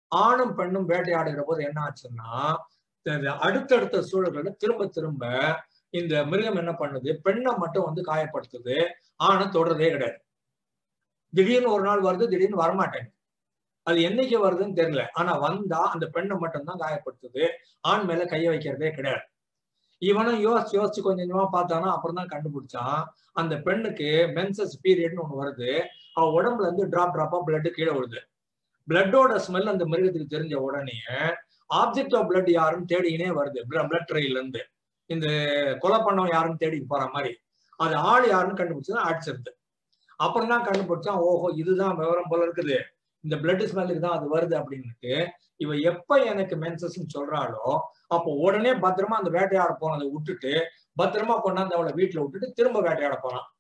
ஆணும் பெண்ணும் வேட்டையாடுகிற போது என்ன ஆச்சுன்னா இந்த அடுத்தடுத்த சூழல்கள் திரும்ப திரும்ப இந்த மிருகம் என்ன பண்ணுது பெண்ணை மட்டும் வந்து காயப்படுத்துது ஆணை தொடர்றதே கிடையாது திடீர்னு ஒரு நாள் வருது திடீர்னு வரமாட்டேங்குது அது என்னைக்கு வருதுன்னு தெரியல ஆனா வந்தா அந்த பெண்ணை மட்டும்தான் காயப்படுத்துது ஆண் மேல கைய வைக்கிறதே கிடையாது இவனும் யோசிச்சு யோசிச்சு கொஞ்சம் கொஞ்சமா பார்த்தானா அப்புறம் தான் கண்டுபிடிச்சான் அந்த பெண்ணுக்கு மென்சஸ் பீரியட்னு ஒண்ணு வருது அவ உடம்புல இருந்து டிராப் டிராப்பா பிளட் கீழே விழுது பிளட்டோட ஸ்மெல் அந்த மிருகத்துக்கு தெரிஞ்ச உடனே ஆப்ஜெக்ட் ஆஃப் பிளட் யாருன்னு தேடிக்கினே வருது பிளட் ட்ரெயில இருந்து இந்த கொலை பண்ணவன் யாருன்னு தேடி போற மாதிரி அது ஆள் யாருன்னு கண்டுபிடிச்சா அடிச்சிருது அப்புறம் தான் கண்டுபிடிச்சான் ஓஹோ இதுதான் விவரம் போல இருக்குது இந்த பிளட் ஸ்மெல்லுக்கு தான் அது வருது அப்படின்னுட்டு இவ எப்ப எனக்கு மென்சஸ்ன்னு சொல்றாளோ அப்போ உடனே பத்திரமா அந்த வேட்டையாட போனதை விட்டுட்டு பத்திரமா கொண்டாந்து அவளை வீட்டுல விட்டுட்டு திரும்ப வேட்டையாட போனான்